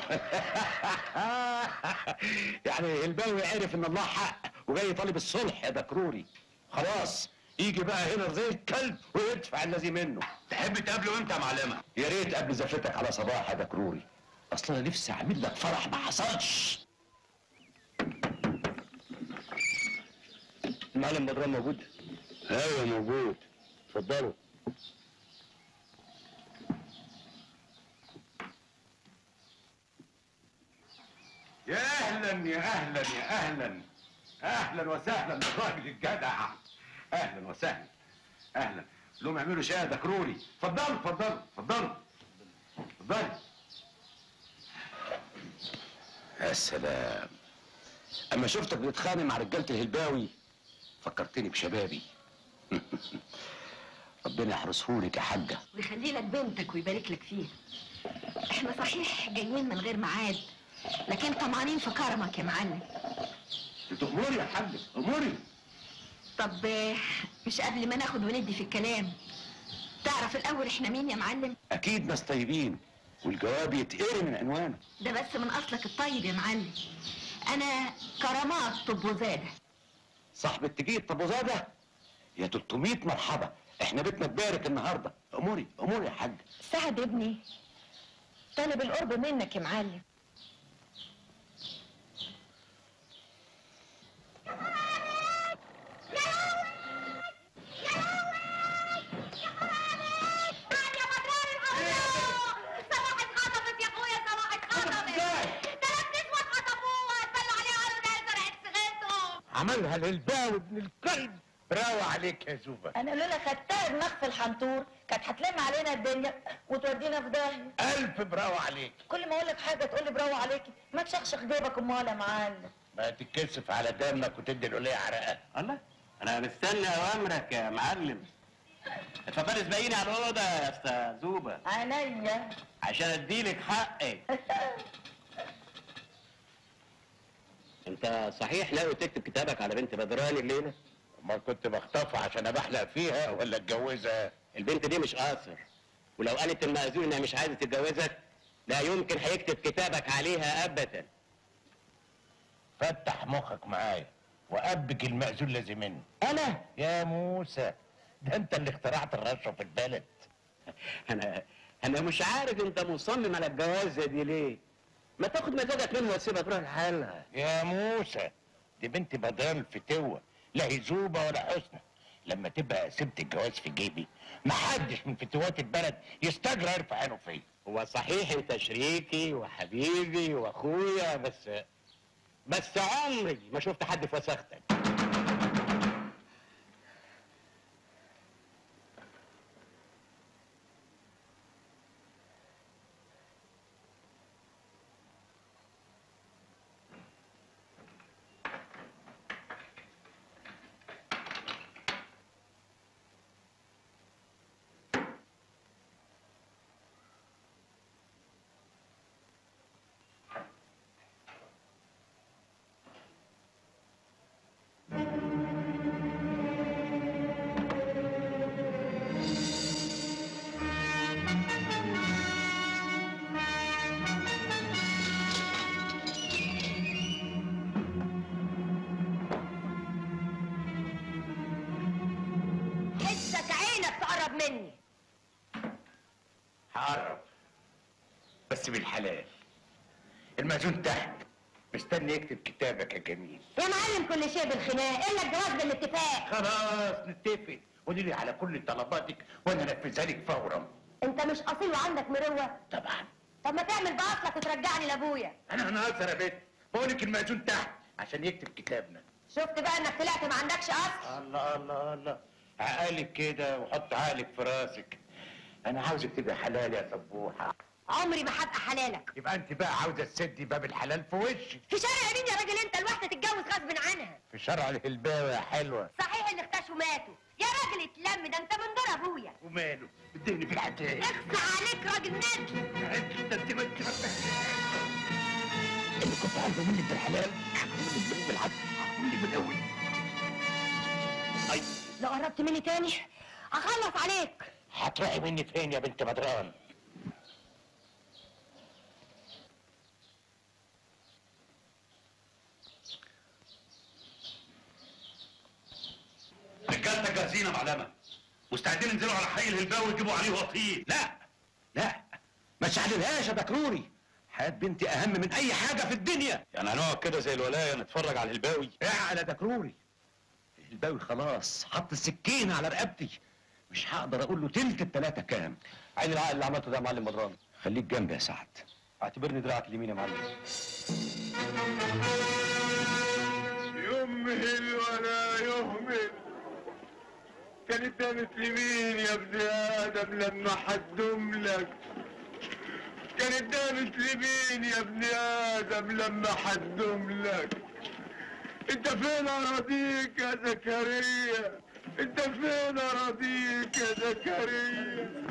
يعني الباوي عرف ان الله حق وجاي طالب الصلح يا دكروري خلاص يجي بقى هنا زي الكلب ويدفع الذي منه تحب تقابله امتى يا معلمه يا ريت قبل زفتك على صباح يا دكروري اصل انا نفسي اعمل لك فرح ما حصلش المعلم بدران موجود ايوه موجود اتفضلوا يا اهلا يا اهلا يا اهلا اهلا وسهلا بالراجل الجدع اهلا وسهلا اهلا لهم يعملوا شاي يا دكروري اتفضلوا اتفضلوا اتفضلوا اتفضلوا يا سلام اما شفتك بتتخانق مع رجاله الهلباوي فكرتني بشبابي ربنا يحرسهولك يا حاجه ويخلي لك بنتك ويبارك لك فيها احنا صحيح جايين من غير ميعاد لكن طمعانين في كرمك يا معلم تأمري يا حاجه اموري طب آه، مش قبل ما ناخد وندي في الكلام تعرف الاول احنا مين يا معلم اكيد ناس طيبين والجواب يتقري من عنوانه ده بس من اصلك الطيب يا معلم انا كرامات طب وزاده صاحب التجيد طب وزاده يا 300 مرحبا احنا بيتنا تبارك النهارده اموري اموري يا حاج سعد ابني طالب القرب منك يا معلم يا بدران الحمراء صباح اتخطفت يا اخويا صباح اتخطفت ثلاث نسوة اتخطفوها اتبلوا عليها قالوا ده زرعت صغيرتهم عملها للباوي ابن الكلب براوة عليك يا زوبة انا لولا خدتها دماغ في الحنطور كانت هتلم علينا الدنيا وتودينا في داهيه ألف براوة عليك كل ما اقول لك حاجه تقول لي برافو عليكي ما تشخشخ جيبك امال يا معلم ما تتكسف على دمك وتدي القلية عرقها الله انا مستني اوامرك يا معلم اتفضل اسبقيني على الاوضه يا استاذ زوبه عينيا عشان اديلك حقك انت صحيح ناوي تكتب كتابك على بنت بدران الليله ما كنت بخطفها عشان ابحلق فيها ولا اتجوزها البنت دي مش قاصر ولو قالت المأذون انها مش عايزه تتجوزك لا يمكن هيكتب كتابك عليها ابدا فتح مخك معايا وأبك المأذون لازم منه انا يا موسى ده انت اللي اخترعت الرشوة في البلد انا انا مش عارف انت مصمم على الجوازه دي ليه ما تاخد مزاجك منها وتسيبها تروح لحالها يا موسى دي بنت بدران الفتوة لا هي زوبة ولا حسنى لما تبقى سبت الجواز في جيبي محدش من فتوات البلد يستجرى يرفع عينه فيا هو صحيح انت شريكي وحبيبي واخويا بس بس عمري ما شفت حد في وساختك حسك عينك تقرب مني هقرب بس بالحلال المأذون تحت مستني يكتب كتابك يا جميل يا معلم كل شيء بالخناق الا الجواز بالاتفاق خلاص نتفق قولي لي على كل طلباتك وانا انفذها لك فورا انت مش اصيل وعندك مروه طبعا طب ما تعمل باصلك وترجعني لابويا انا هنهزر يا بنت بقول لك المأذون تحت عشان يكتب كتابنا شفت بقى انك طلعت ما عندكش اصل الله الله الله عقلك كده وحط عقلك في راسك انا عاوزك تبقى حلال يا سبوحه عمري ما هبقى حلالك يبقى انت بقى عاوزه تسدي باب الحلال في وشي في شارع مين يا راجل انت الواحده تتجوز غصب عنها في شرع الهلباوي يا حلوه صحيح اللي اختشوا ماتوا يا راجل اتلم ده انت من دور ابويا وماله اديني في الحداد اخفى عليك راجل نادي انت انت ما انت اللي كنت عايزه منك بالحلال منك بالعدل منك بالاول لو قربت مني تاني اخلص عليك هتروحي مني فين يا بنت بدران جاهزين يا معلمه مستعدين ينزلوا على حي الهلباوي ويجيبوا عليه وطيل لا لا ما تشعللهاش يا دكروري حياة بنتي أهم من أي حاجة في الدنيا يعني هنقعد كده زي الولايه نتفرج على الهلباوي اعلى يا دكروري الهلباوي خلاص حط السكينة على رقبتي مش هقدر أقول له تلت التلاتة كام عين العقل اللي عملته ده يا معلم بدران خليك جنبي يا سعد اعتبرني دراعك اليمين يا معلم يمهل ولا يهمل كانت دامت لمين يا ابن ادم لما حدم لك كانت دامت لمين يا ابن ادم لما حدم لك انت فين اراضيك يا زكريا انت فين اراضيك يا زكريا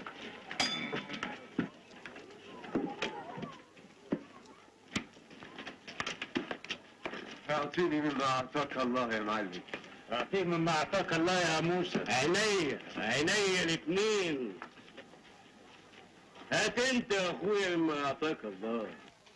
اعطيني مما اعطاك الله يا معلم اعطيك مما اعطاك الله يا موسى عينيا عينيا الاثنين هات انت يا اخويا مما اعطاك الله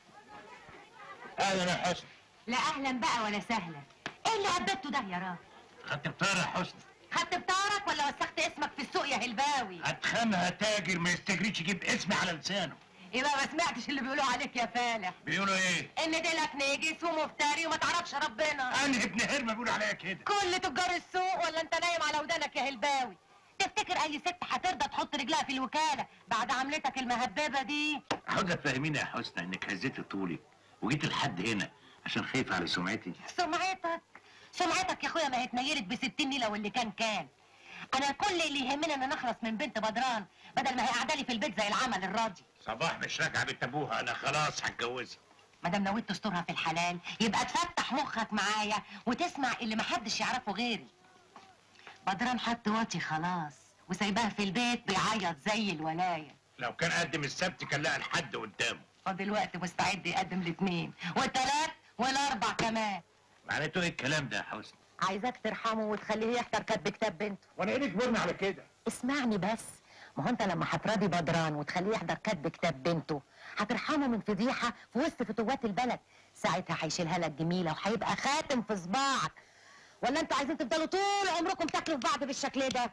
اهلا يا حسن لا اهلا بقى ولا سهلا ايه اللي عبدته ده يا راجل خدت بطار يا حسن خدت بطارك ولا وسخت اسمك في السوق يا هلباوي اتخانها تاجر ما يستجريش يجيب اسمي على لسانه يبقى ما سمعتش اللي بيقولوا عليك يا فالح بيقولوا ايه ان ديلك نجس ومفتري وما تعرفش ربنا انا ابن هرمه بيقول عليا كده كل تجار السوق ولا انت نايم على ودانك يا هلباوي تفتكر اي ست هترضى تحط رجلها في الوكاله بعد عملتك المهببه دي عاوزه تفهميني يا حسن انك هزيت طولي وجيت لحد هنا عشان خايفه على سمعتي سمعتك سمعتك يا اخويا ما هي اتنيلت ب 60 نيله واللي كان كان انا كل اللي يهمني ان نخلص من بنت بدران بدل ما هي قاعده لي في البيت زي العمل الراضي صباح مش راجعه بنت ابوها انا خلاص هتجوزها ما دام نويت تسترها في الحلال يبقى تفتح مخك معايا وتسمع اللي محدش يعرفه غيري بدران حط واطي خلاص وسايباها في البيت بيعيط زي الولايه لو كان قدم السبت كان لقى الحد قدامه فدلوقتي مستعد يقدم الاثنين والتلات والاربع كمان معناته ايه الكلام ده يا حسن عايزاك ترحمه وتخليه يحضر كتب كتاب بنته وانا ايه اللي جبرني على كده اسمعني بس ما هو انت لما هتراضي بدران وتخليه يحضر كتب كتاب بنته هترحمه من فضيحه في وسط فتوات البلد ساعتها هيشيلها لك جميله وهيبقى خاتم في صباعك ولا انتوا عايزين تفضلوا طول عمركم تاكلوا في بعض بالشكل ده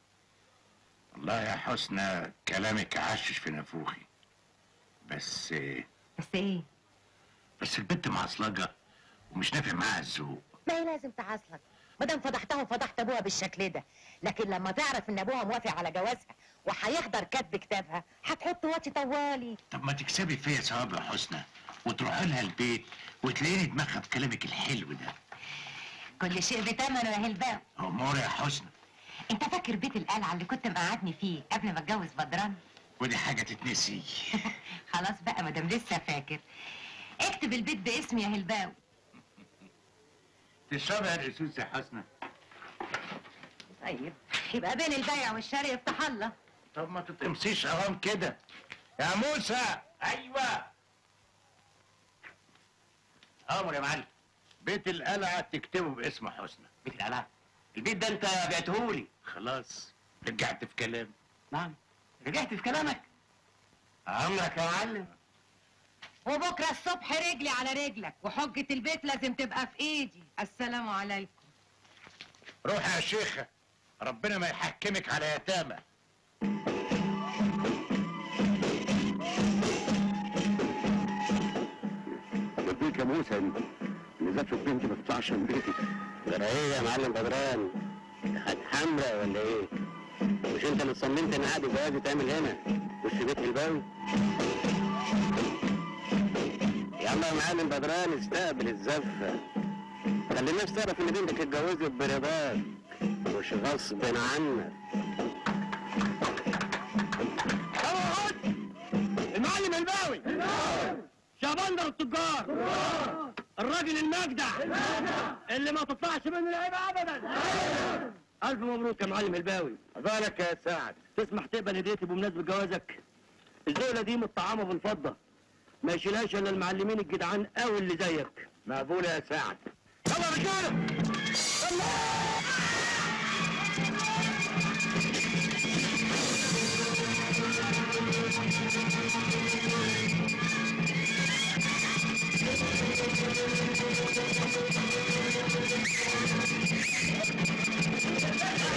والله يا حسنى كلامك عشش في نافوخي بس بس ايه بس البنت معصلجه ومش نافع معاها الذوق ما هي لازم تعاصلك ما دام فضحتها وفضحت ابوها بالشكل ده لكن لما تعرف ان ابوها موافق على جوازها وهيحضر كتب كتابها هتحط وقت طوالي طب ما تكسبي فيا ثواب يا حسنى وتروحي لها البيت وتلاقيني دماغها بكلامك الحلو ده كل شيء بتمنه يا هلباو امور يا حسنى انت فاكر بيت القلعه اللي كنت مقعدني فيه قبل ما اتجوز بدران ودي حاجه تتنسي خلاص بقى ما دام لسه فاكر اكتب البيت باسمي يا هلباو تشربها الاسوس يا حسنى طيب يبقى بين البيع والشراء يفتح الله طب ما تتقمصيش اوام كده يا موسى ايوه امر يا معلم بيت القلعه تكتبه باسم حسنى بيت القلعه البيت ده انت بعتهولي خلاص رجعت في كلام نعم رجعت في كلامك عمرك يا معلم وبكره الصبح رجلي على رجلك وحجه البيت لازم تبقى في ايدي السلام عليكم روح يا شيخه ربنا ما يحكمك على يتامى يرضيك يا موسى ان زفت بنتي ما تطلعش من بيتي ده ايه يا معلم بدران خد حمرا ولا ايه مش انت اللي صممت ان عقد الجواز يتعمل هنا مش في بيت الباوي يلا يا معلم بدران استقبل الزفه خلي الناس تعرف ان بنتك اتجوزت برضاك مش غصب عنك المعلم الباوي شابندر التجار الراجل المجدع اللي ما تطلعش منه العيبه ابدا الف مبروك يا معلم الباوي بالك يا سعد تسمح تقبل هديتي بمناسبه جوازك الزوله دي متطعمه بالفضه ما يشيلهاش الا المعلمين الجدعان قوي اللي زيك مقبولة يا سعد يلا يا رجاله يا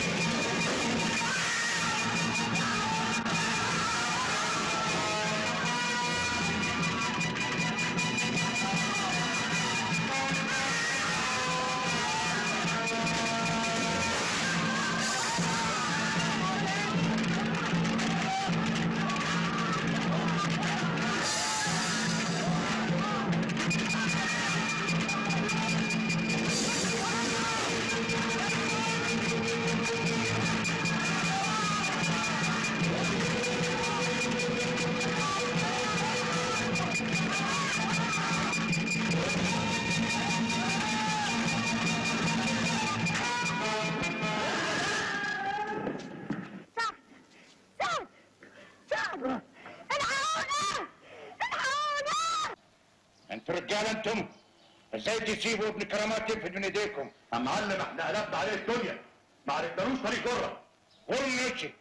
رجاله انتم ازاي تسيبوا ابن كرامات ينفد من ايديكم يا معلم احنا قلبنا عليه الدنيا ما عرفنالوش طريق جره قول ماشي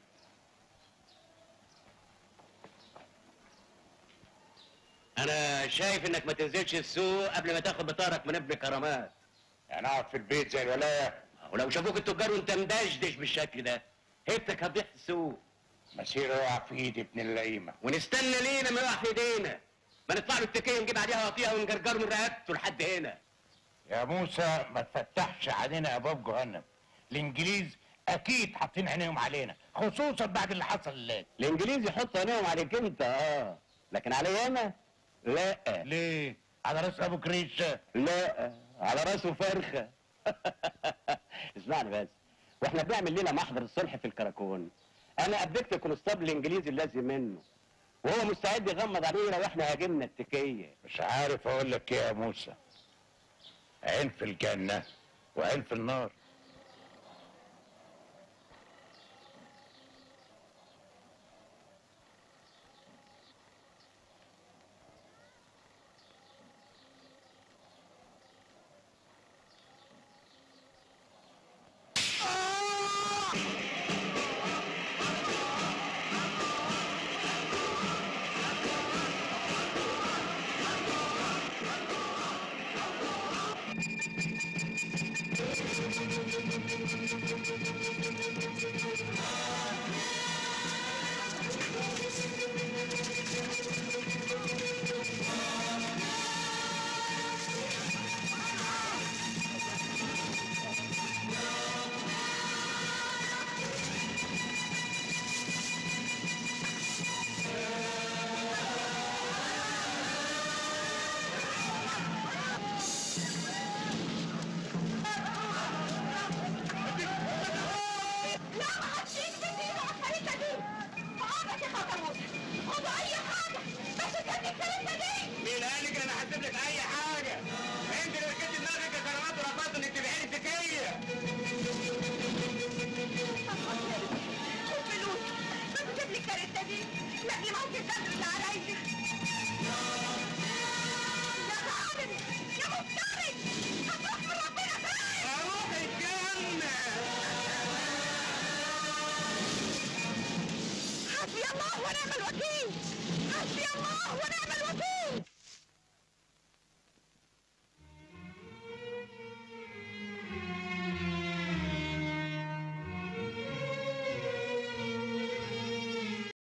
انا شايف انك ما تنزلش السوق قبل ما تاخد بطارك من ابن كرامات يعني اقعد في البيت زي الولايه ولو شافوك التجار وانت مدشدش بالشكل ده هيبتك هتضيع في السوق مسيره يقع في ايد ابن اللئيمه ونستنى لينا ما يقع في ايدينا ما نطلع له التكيه نجيب عليها وطيها ونجرجره من رقبته لحد هنا يا موسى ما تفتحش علينا ابواب جهنم الانجليز اكيد حاطين عينيهم علينا خصوصا بعد اللي حصل الليل الانجليز يحطوا عينيهم عليك انت اه لكن عليا انا لا ليه على راس ابو كريشه لا على راسه فرخه اسمعني بس واحنا بنعمل ليله محضر الصلح في الكراكون انا قابلت الكونستابل الانجليزي اللازم منه وهو مستعد يغمض علينا لو احنا هاجمنا التكيه مش عارف اقول لك ايه يا موسى عين في الجنه وعين في النار لا ما حدش يكتب ايده على الخريطه دي فقعدت يا خطر خدوا اي حاجه بس كانت الخريطه دي مين قال لك انا هسيب لك اي حاجه انت اللي ركبت دماغك يا كرامات ورفضت انك تبيعي لي التكيه خد فلوس بس جيب لي الكارته دي لاجل ممكن تدرس عليا يا ظالم يا مفترس هتروح من ربنا فين اروح الجنه حسبي الله ونعم الوكيل حسبي الله ونعم الوكيل